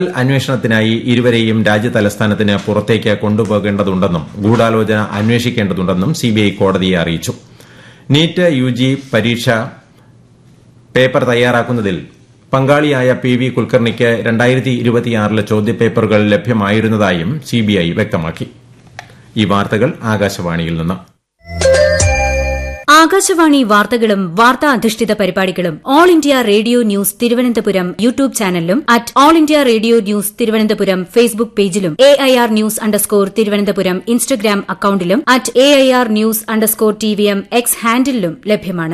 അന്വേഷണത്തിനായി ഇരുവരെയും രാജ്യതലസ്ഥാനത്തിന് പുറത്തേക്ക് കൊണ്ടുപോകേണ്ടതുണ്ടെന്നും ഗൂഢാലോചന അന്വേഷിക്കേണ്ടതുണ്ടെന്നും സിബിഐ കോടതിയെ അറിയിച്ചു നീറ്റ് യുജി പരീക്ഷ പേപ്പർ തയ്യാറാക്കുന്നതിൽ പങ്കാളിയായ പി വി കുൽക്കർണിക്ക് രണ്ടായിരത്തി ഇരുപത്തിയാറിലെ ചോദ്യപേപ്പറുകൾ ലഭ്യമായിരുന്നതായും സിബിഐ വ്യക്തമാക്കി ഈ വാർത്തകൾ ആകാശവാണിയിൽ നിന്ന് ആകാശവാണി വാർത്തകളും വാർത്താ അധിഷ്ഠിത പരിപാടികളും All India Radio news Thiruvananthapuram YouTube ചാനലിലും at All India Radio news Thiruvananthapuram Facebook പേജിലും A I R news underscore Thiruvananthapuram Instagram അക്കൌണ്ടിലും at A I R news underscore T V M X ഹാൻഡിലും ലഭ്യമാണ്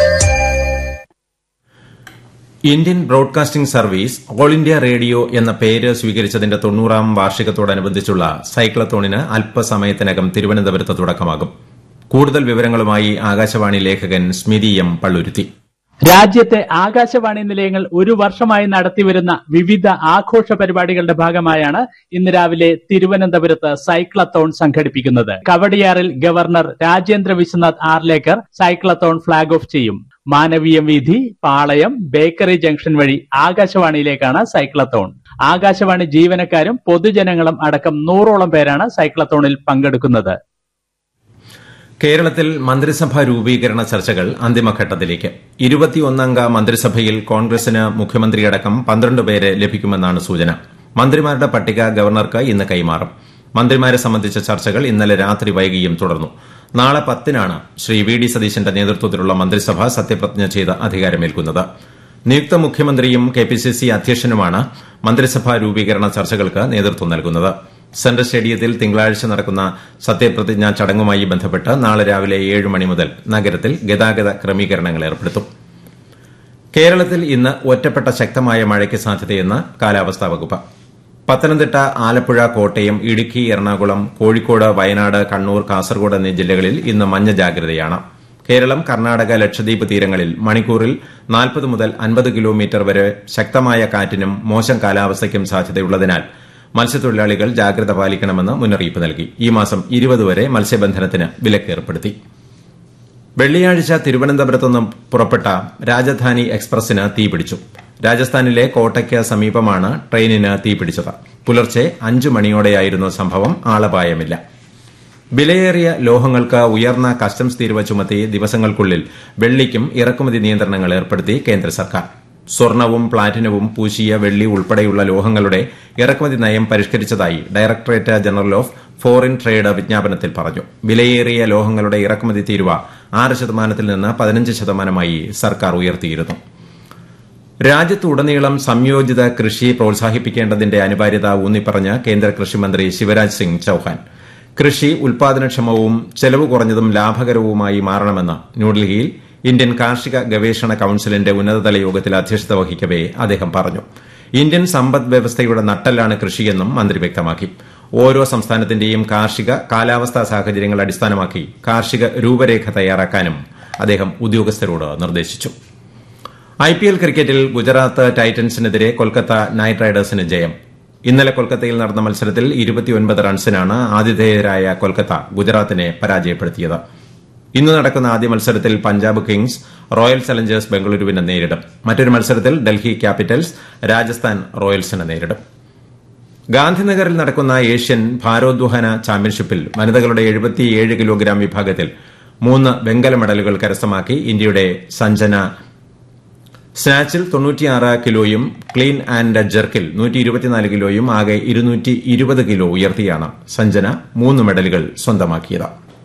Indian broadcasting service All India Radio എന്ന പേര് സ്വീകരിച്ചതിന്റെ തൊണ്ണൂറാം വാർഷികത്തോടനുബന്ധിച്ചുള്ള സൈക്ലത്തോണിന് അല്പസമയത്തിനകം തിരുവനന്തപുരത്ത് തുടക്കമാകും കൂടുതൽ വിവരങ്ങളുമായി ആകാശവാണി ലേഖകൻ സ്മിതി എം പള്ളുരുത്തി രാജ്യത്തെ ആകാശവാണി നിലയങ്ങൾ ഒരു വർഷമായി നടത്തിവരുന്ന വിവിധ ആഘോഷ പരിപാടികളുടെ ഭാഗമായാണ് ഇന്ന് രാവിലെ തിരുവനന്തപുരത്ത് സൈക്ലത്തോൺ സംഘടിപ്പിക്കുന്നത് കവടിയാറിൽ governor Rajendra Vishwanath Arlekar cyclathon flag off ചെയ്യും മാനവീയം വീഥി പാളയം ബേക്കറി ജംഗ്ഷൻ വഴി ആകാശവാണിയിലേക്കാണ് സൈക്ലത്തോൺ ആകാശവാണി ജീവനക്കാരും പൊതുജനങ്ങളും അടക്കം നൂറോളം പേരാണ് സൈക്ലത്തോണിൽ പങ്കെടുക്കുന്നത് കേരളത്തിൽ മന്ത്രിസഭാ രൂപീകരണ ചർച്ചകൾ അന്തിമഘട്ടത്തിലേക്ക് ഇരുപത്തിയൊന്നംഗ മന്ത്രിസഭയിൽ കോൺഗ്രസിന് മുഖ്യമന്ത്രിയടക്കം പന്ത്രണ്ട് പേര് ലഭിക്കുമെന്നാണ് സൂചന മന്ത്രിമാരുടെ പട്ടിക ഗവർണർക്ക് ഇന്ന് കൈമാറും മന്ത്രിമാരെ സംബന്ധിച്ച ചർച്ചകൾ ഇന്നലെ രാത്രി വൈകിയും തുടർന്നു നാളെ പത്തിനാണ് ശ്രീ വി ഡി സതീശന്റെ നേതൃത്വത്തിലുള്ള മന്ത്രിസഭ സത്യപ്രതിജ്ഞ ചെയ്ത് അധികാരമേൽക്കുന്നത് നിയുക്ത മുഖ്യമന്ത്രിയും കെ പി സി സി അധ്യക്ഷനുമാണ് മന്ത്രിസഭാ രൂപീകരണ ചർച്ചകൾക്ക് നേതൃത്വം നൽകുന്നത് സെൻട്രൽ സ്റ്റേഡിയത്തിൽ തിങ്കളാഴ്ച നടക്കുന്ന സത്യപ്രതിജ്ഞാ ചടങ്ങുമായി ബന്ധപ്പെട്ട് നാളെ രാവിലെ ഏഴ് മണി മുതൽ നഗരത്തിൽ ഗതാഗത ക്രമീകരണങ്ങൾ ഏർപ്പെടുത്തും കേരളത്തിൽ ഇന്ന് ഒറ്റപ്പെട്ട ശക്തമായ മഴയ്ക്ക് സാധ്യതയെന്ന് കാലാവസ്ഥാ വകുപ്പ് പത്തനംതിട്ട ആലപ്പുഴ കോട്ടയം ഇടുക്കി എറണാകുളം കോഴിക്കോട് വയനാട് കണ്ണൂർ കാസർഗോഡ് എന്നീ ജില്ലകളിൽ ഇന്ന് മഞ്ഞ ജാഗ്രതയാണ് കേരളം കർണാടക ലക്ഷദ്വീപ് തീരങ്ങളിൽ മണിക്കൂറിൽ നാൽപ്പത് മുതൽ അൻപത് കിലോമീറ്റർ വരെ ശക്തമായ കാറ്റിനും മോശം കാലാവസ്ഥയ്ക്കും സാധ്യതയുള്ളതിനാൽ മത്സ്യത്തൊഴിലാളികൾ ജാഗ്രത പാലിക്കണമെന്ന് മുന്നറിയിപ്പ് നൽകി ഈ മാസം ഇരുപത് വരെ മത്സ്യബന്ധനത്തിന് വിലക്കേർപ്പെടുത്തി വെള്ളിയാഴ്ച തിരുവനന്തപുരത്ത് നിന്ന് പുറപ്പെട്ട രാജധാനി എക്സ്പ്രസിന് തീപിടിച്ചു രാജസ്ഥാനിലെ കോട്ടയ്ക്ക് സമീപമാണ് ട്രെയിനിന് തീപിടിച്ചത് പുലർച്ചെ അഞ്ചു മണിയോടെയായിരുന്നു സംഭവം ആളപായമില്ല വിലയേറിയ ലോഹങ്ങൾക്ക് ഉയർന്ന കസ്റ്റംസ് തീരുവ ചുമത്തി ദിവസങ്ങൾക്കുള്ളിൽ വെള്ളിക്കും ഇറക്കുമതി നിയന്ത്രണങ്ങൾ ഏർപ്പെടുത്തി കേന്ദ്ര സർക്കാർ സ്വർണവും പ്ലാറ്റിനവും പൂശിയ വെള്ളി ഉൾപ്പെടെയുള്ള ലോഹങ്ങളുടെ ഇറക്കുമതി നയം പരിഷ്കരിച്ചതായി directorate general of foreign trade വിജ്ഞാപനത്തിൽ പറഞ്ഞു വിലയേറിയ ലോഹങ്ങളുടെ ഇറക്കുമതി തീരുവ ആറ് ശതമാനത്തിൽ നിന്ന് പതിനഞ്ച് ശതമാനമായി സർക്കാർ ഉയർത്തിയിരുന്നു രാജ്യത്തുടനീളം സംയോജിത കൃഷി പ്രോത്സാഹിപ്പിക്കേണ്ടതിന്റെ അനിവാര്യത ഊന്നിപ്പറഞ്ഞ് കേന്ദ്ര കൃഷിമന്ത്രി ശിവരാജ് സിംഗ് ചൌഹാൻ കൃഷി ഉൽപാദനക്ഷമവും ചെലവ് കുറഞ്ഞതും ലാഭകരവുമായി മാറണമെന്ന് ന്യൂഡൽഹിയിൽ ഇന്ത്യൻ കാർഷിക ഗവേഷണ കൌൺസിലിന്റെ ഉന്നതതല യോഗത്തിൽ അധ്യക്ഷത വഹിക്കവെ അദ്ദേഹം പറഞ്ഞു ഇന്ത്യൻ സമ്പദ് വ്യവസ്ഥയുടെ നട്ടെല്ലാണ് കൃഷിയെന്നും മന്ത്രി വ്യക്തമാക്കി ഓരോ സംസ്ഥാനത്തിന്റെയും കാർഷിക കാലാവസ്ഥാ സാഹചര്യങ്ങൾ അടിസ്ഥാനമാക്കി കാർഷിക രൂപരേഖ തയ്യാറാക്കാനും അദ്ദേഹം ഉദ്യോഗസ്ഥരോട് നിർദ്ദേശിച്ചു ഐപിഎൽ ക്രിക്കറ്റിൽ ഗുജറാത്ത് ടൈറ്റൻസിനെതിരെ കൊൽക്കത്ത നൈറ്റ് റൈഡേഴ്സിന് ജയം ഇന്നലെ കൊൽക്കത്തയിൽ നടന്ന മത്സരത്തിൽ ഇരുപത്തിയൊൻപത് റൺസിനാണ് ആതിഥേയരായ കൊൽക്കത്ത ഗുജറാത്തിനെ പരാജയപ്പെടുത്തിയത് ഇന്ന് നടക്കുന്ന ആദ്യ മത്സരത്തിൽ പഞ്ചാബ് കിങ്സ് റോയൽ ചലഞ്ചേഴ്സ് ബംഗളൂരുവിനെ നേരിടും മറ്റൊരു മത്സരത്തിൽ ഡൽഹി ക്യാപിറ്റൽസ് രാജസ്ഥാൻ റോയൽസിനെ നേരിടും ഗാന്ധിനഗറിൽ നടക്കുന്ന ഏഷ്യൻ ഭാരോദ്വഹന ചാമ്പ്യൻഷിപ്പിൽ വനിതകളുടെ എഴുപത്തിയേഴ് കിലോഗ്രാം വിഭാഗത്തിൽ മൂന്ന് വെങ്കല മെഡലുകൾ കരസ്ഥമാക്കി ഇന്ത്യയുടെ സഞ്ജന സ്നാച്ചിൽ തൊണ്ണൂറ്റിയാറ് കിലോയും ക്ലീൻ ആൻഡ് ജെർക്കിൽ നൂറ്റി ഇരുപത്തിനാല് കിലോയും ആകെ ഇരുന്നൂറ്റി ഇരുപത് കിലോ ഉയർത്തിയാണ് സഞ്ജന മൂന്ന് മെഡലുകൾ സ്വന്തമാക്കിയത്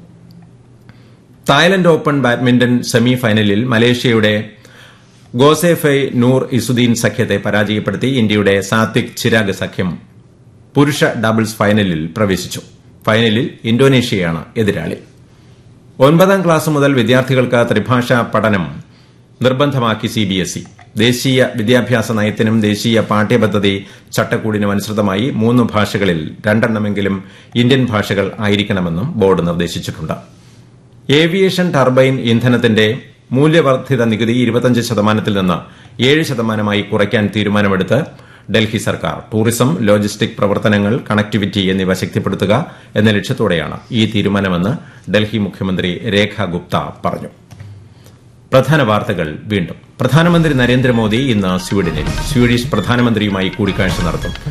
തായ്ലൻഡ് ഓപ്പൺ ബാഡ്മിന്റൺ സെമി ഫൈനലിൽ മലേഷ്യയുടെ ഗോസെഫെ നൂർ ഇസുദ്ദീൻ സഖ്യത്തെ പരാജയപ്പെടുത്തി ഇന്ത്യയുടെ സാത്വിക് ചിരാഗ് സഖ്യം പുരുഷ ഡബിൾസ് ഫൈനലിൽ പ്രവേശിച്ചു ഫൈനലിൽ ഇന്തോനേഷ്യയാണ് എതിരാളി ഒൻപതാം ക്ലാസ് മുതൽ വിദ്യാർത്ഥികൾക്ക് ത്രിഭാഷാ പഠനം നിർബന്ധമാക്കി സിബിഎസ്ഇ ദേശീയ വിദ്യാഭ്യാസ നയത്തിനും ദേശീയ പാഠ്യപദ്ധതി ചട്ടക്കൂടിനും അനുസൃതമായി മൂന്ന് ഭാഷകളിൽ രണ്ടെണ്ണമെങ്കിലും ഇന്ത്യൻ ഭാഷകൾ ആയിരിക്കണമെന്നും ബോർഡ് നിർദ്ദേശിച്ചിട്ടുണ്ട് ഏവിയേഷൻ ടർബൈൻ ഇന്ധനത്തിന്റെ മൂല്യവർദ്ധിത നികുതി ഇരുപത്തിയഞ്ച് ശതമാനത്തിൽ നിന്ന് ഏഴ് ശതമാനമായി കുറയ്ക്കാൻ തീരുമാനമെടുത്ത് ഡൽഹി സർക്കാർ ടൂറിസം ലോജിസ്റ്റിക് പ്രവർത്തനങ്ങൾ കണക്ടിവിറ്റി എന്നിവ ശക്തിപ്പെടുത്തുക എന്ന ലക്ഷ്യത്തോടെയാണ് ഈ തീരുമാനമെന്ന് ഡൽഹി മുഖ്യമന്ത്രി രേഖ ഗുപ്ത പറഞ്ഞു പ്രധാന വാർത്തകൾ വീണ്ടും പ്രധാനമന്ത്രി നരേന്ദ്രമോദി ഇന്ന് സ്വീഡനിൽ സ്വീഡിഷ് പ്രധാനമന്ത്രിയുമായി കൂടിക്കാഴ്ച നടത്തും